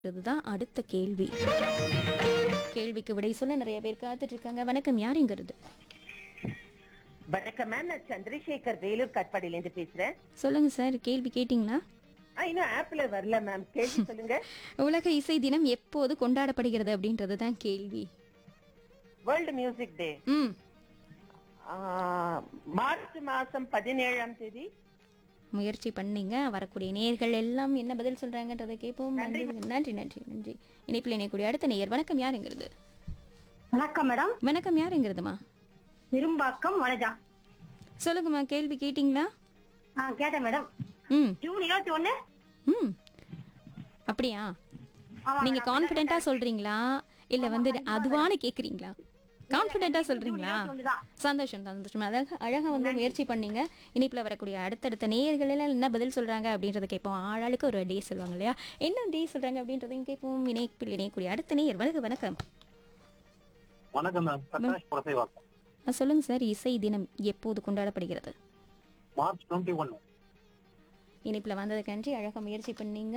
இதுதான் அடுத்த கேள்வி கேள்விக்கு விடை சொல்ல நிறைய பேர் காத்துட்டு இருக்காங்க வணக்கம் யாருங்கிறது வணக்கம் மேம் நான் சந்திரசேகர் வேலூர் கட்பாடியில இருந்து பேசுறேன் சொல்லுங்க சார் கேள்வி கேட்டிங்களா ஆ, இன்னும் ஆப்ல வரல மேம் கேள்வி சொல்லுங்க உலக இசை தினம் எப்போது கொண்டாடப்படுகிறது அப்படின்றது தான் கேள்வி வேர்ல்டு மியூசிக் டே ம் மார்ச் மாசம் பதினேழாம் தேதி முயற்சி பண்ணீங்க வரக்கூடிய நேயர்கள் எல்லாம் என்ன பதில் சொல்றாங்கன்றதை கேட்போம் நன்றி நன்றி நன்றி நன்றி இணைப்பில் இணையக்கூடிய அடுத்த நேயர் வணக்கம் யாருங்கிறது வணக்கம் மேடம் வணக்கம் யாருங்கிறதுமா பெரும்பாக்கம் வனஜா சொல்லுங்கம்மா கேள்வி கேட்டிங்களா ஆ கேட்டேன் மேடம் ம் ஜூன் இருபத்தி ஒண்ணு ம் அப்படியா ஆமா நீங்க கான்ஃபிடென்ட்டா சொல்றீங்களா இல்ல வந்து அதுவான கேக்குறீங்களா கான்ஃபிடென்ட்டா சொல்றீங்களா ஒண்ணுதான் சந்தோஷம் சந்தோஷம் அழகா அழகா வந்து முயற்சி பண்ணீங்க இனிப்புல வரக்கூடிய அடுத்தடுத்த நேயர்கள் எல்லாம் என்ன பதில் சொல்றாங்க அப்படின்றத கேட்போம் ஆளாளுக்கு ஒரு டே சொல்லுவாங்க இல்லையா என்ன டே சொல்றாங்க அப்படின்றதையும் கேட்போம் இணைப்பில் இணையக்கூடிய அடுத்த நேயர் வணக்கம் வணக்கம் வணக்கம் மேம் பிரகாஷ் புரசைவாக்கம் ஆ, சொல்லுங்க சார் இசை தினம் எப்போது கொண்டாடப்படுகிறது மார்ச் டுவெண்ட்டி ஒன் இனிப்புல வந்ததுக்கு நன்றி அழகா முயற்சி பண்ணீங்க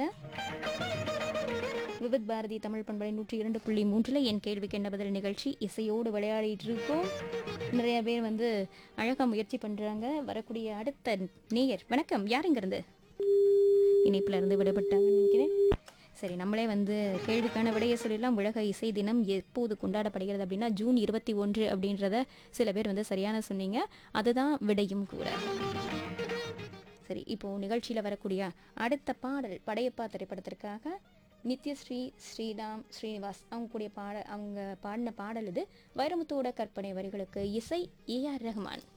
விவித் பாரதி தமிழ் பண்பலை நூற்றி இரண்டு புள்ளி மூன்றுல என் கேள்விக்கு என்ன பதில் நிகழ்ச்சி இசையோடு விளையாடிட்டு இருக்கோம் நிறைய பேர் வந்து அழகா முயற்சி பண்றாங்க வரக்கூடிய அடுத்த நேயர் வணக்கம் யாருங்க இருந்து இணைப்புல இருந்து விடுபட்டாங்கன்னு நினைக்கிறேன் சரி நம்மளே வந்து கேள்விக்கான விடையை சொல்லிடலாம் உலக இசை தினம் எப்போது கொண்டாடப்படுகிறது அப்படின்னா ஜூன் இருபத்தி ஒன்று அப்படின்றத சில பேர் வந்து சரியான சொன்னீங்க அதுதான் விடையும் கூட சரி இப்போ நிகழ்ச்சியில வரக்கூடிய அடுத்த பாடல் படையப்பா திரைப்படத்திற்காக நித்யஸ்ரீ ஸ்ரீராம் ஸ்ரீனிவாஸ் அவங்க கூடிய பாட அவங்க பாடின பாடல் இது வைரமுத்தோட கற்பனை வரிகளுக்கு இசை ஏ ஆர் ரஹ்மான்